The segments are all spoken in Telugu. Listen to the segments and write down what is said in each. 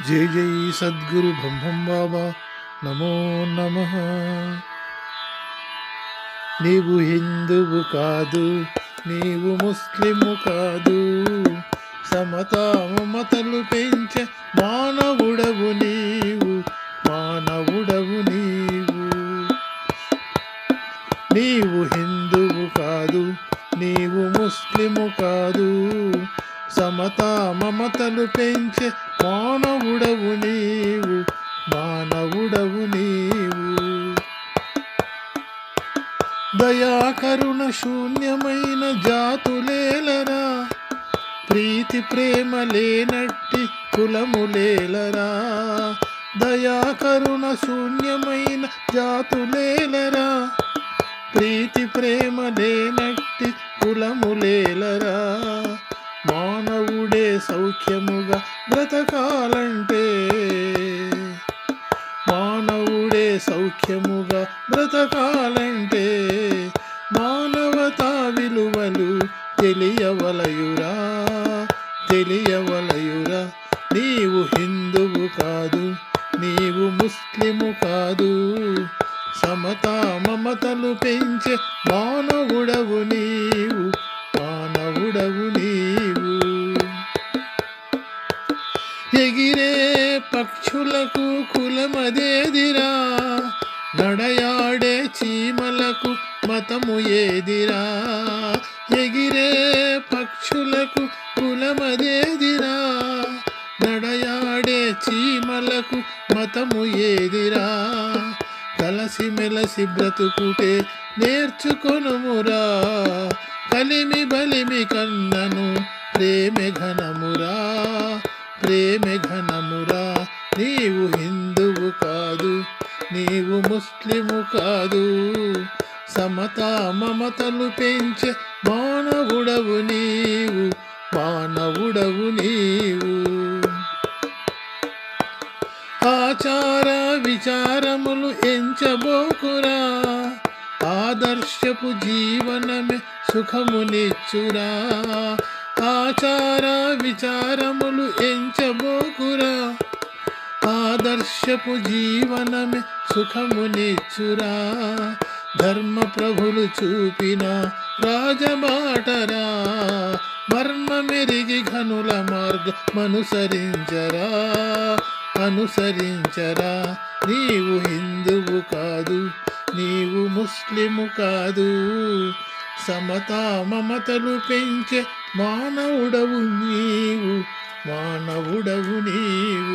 జై జై సద్గురు బ్రహ్మం బాబా నమో నమ నీవు హిందువు కాదు నీవు ముస్లిము కాదు సమతా మమతలు పెంచే మానవుడవు నీవు మానవుడవు నీవు నీవు హిందువు కాదు నీవు ముస్లిము కాదు సమతా మమతలు పెంచే మానవుడవు నీవు మానవుడవు నీవు దయాకరుణ శూన్యమైన జాతులేలరా ప్రీతి ప్రేమ లేనట్టి కులములేలరా దయాకరుణ శూన్యమైన జాతులేలరా ప్రీతి ప్రేమ లేనట్టి కులములేలరా మానవుడే సౌఖ్యముగా బ్రతకాలంటే మానవుడే సౌఖ్యముగా బ్రతకాలంటే మానవతా విలువలు తెలియవలయురా తెలియవలయురా నీవు హిందువు కాదు నీవు ముస్లిము కాదు సమతా మమతలు పెంచే మానవుడవు నీవు మానవుడవు నీవు ఎగిరే పక్షులకు కులమదేదిరా నడయాడే చీమలకు మతము ఏదిరా ఎగిరే పక్షులకు కులమదేదిరా నడయాడే చీమలకు మతము ఏదిరా కలసి మెలసి బ్రతుకుటే నేర్చుకొనుమురా కలిమి బలిమి కన్నను ప్రేమె ఘనమురా ప్రేమె ఘనమురా నీవు హిందువు కాదు నీవు ముస్లిము కాదు సమతా మమతలు పెంచే మానవుడవు నీవు మానవుడవు నీవు ఆచార విచారములు ఎంచబోకురా ఆదర్శపు జీవనమే సుఖమునిచ్చురా ఆచార విచారములు ఎంచబోకురా ఆదర్శపు జీవనమే సుఖమునిచ్చురా ధర్మ ప్రభులు చూపిన రాజబాటరా మర్మ మెరిగి ఘనుల మార్గమనుసరించరా అనుసరించరా నీవు హిందువు కాదు నీవు ముస్లిము కాదు సమతా మమతలు పెంచే మానవుడవు నీవు మానవుడవు నీవు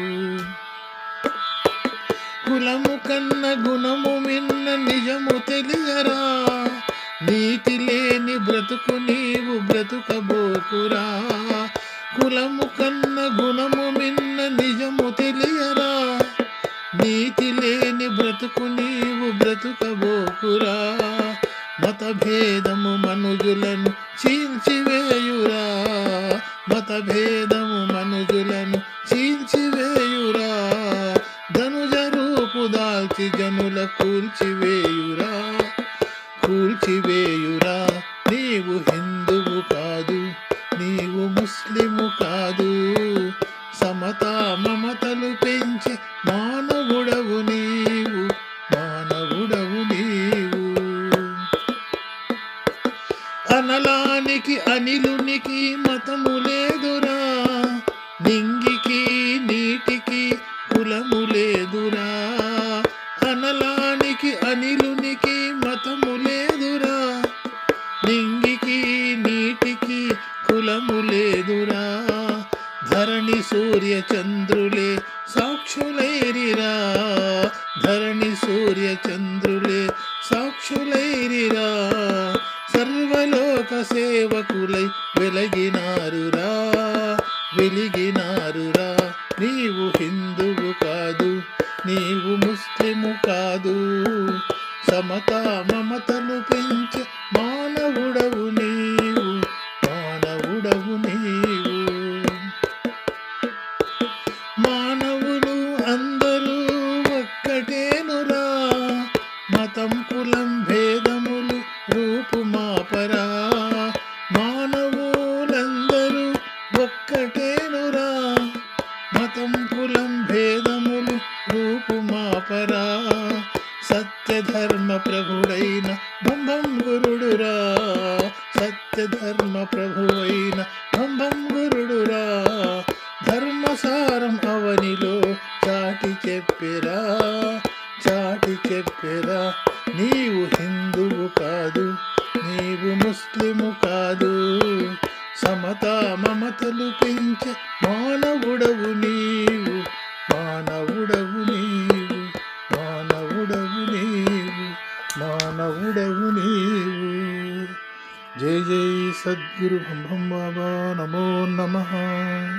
కులము కన్న గుణము మిన్న నిజము తెలియరా నీతి లేని బ్రతుకు నీవు బ్రతుకబోకురా కులము కన్న గుణము మిన్న నిజము తెలియరా నీతి లేని బ్రతుకు నీవు బ్రతుకబోకురా మత భేదము మనుజులను చీల్చివేయురా మత భేదము మనుజులను చీల్చివేయురా ధనుజ రూపు దాల్చి జనుల కూల్చివేయురా కూల్చివేయురా నీవు హిందువు కాదు నీవు ముస్లిము కాదు సమతా మమతలు పెంచే మానవుడవు నీవు మానవుడవు నీవు అనలానికి అనిలునికి మతము లేదురా నింగికి నీటికి కులము లేదురా అనలానికి అనిలునికి మతము లేదురా నింగికి నీటికి కులము లేదురా ధరణి సూర్య చంద్రులే సాక్షులైరిరా ధరణి సూర్య చంద్రులే సాక్షులైరిరా సర్వలోక సేవకులై వెలగినారురా వెలిగినారురా నీవు హిందువు కాదు నీవు ముస్లిము కాదు సమతా మమతలు పెంచే మానవుడవు నీవు మానవుడవు నీవు మానవులు అందరూ ఒక్కటేనురా మతం కులం భేదములు రూపుమాపరా మానవులందరూ ఒక్కటేనురా మతం కులం భేదములు రూపుమాపరా సత్యధర్మ ప్రభుడైన బంబం గురుడురా సత్యధర్మ ప్రభువైన బంబం గురుడురా ధర్మసారం అవనిలో చాటి చెప్పిరా చాటి చెప్పిరా నీవు హిందువు కాదు నీవు ముస్లిము కాదు సమతా మమతలు పెంచే మానవుడవు నీవు మానవుడవు నీవు మానవుడవు నీవు మానవుడవు నీవు జై జై సద్గురు బ్రహ్మం బాబా నమో నమః